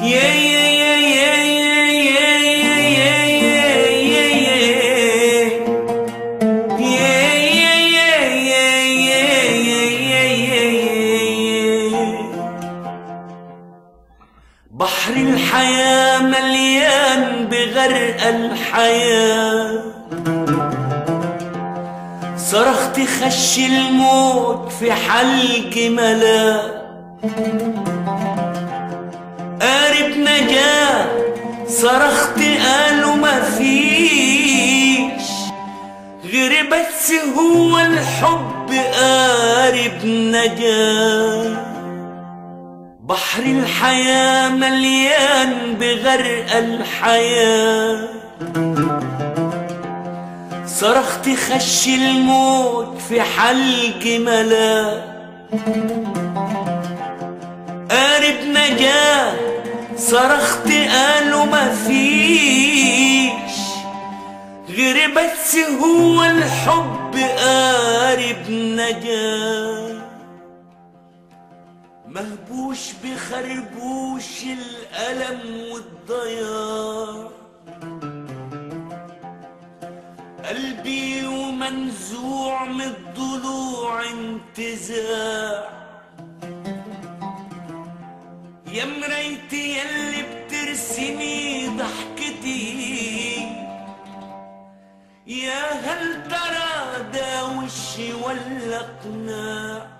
بحر الحياة مليان بغرق الحياة صرخت خش الموت في حلق ملا قارب نجاة صرخت قالوا ما فيش غير بس هو الحب قارب نجاه بحر الحياة مليان بغرق الحياة صرخت خش الموت في حلق ملا قارب نجاة صرخت قالوا ما فيش غير بس هو الحب قارب نجاه مهبوش بخربوش الألم والضياع قلبي ومنزوع من الضلوع انتزاع يا مرايتي يلي بترسمي ضحكتي يا هل ترى ده وشي ولا قناع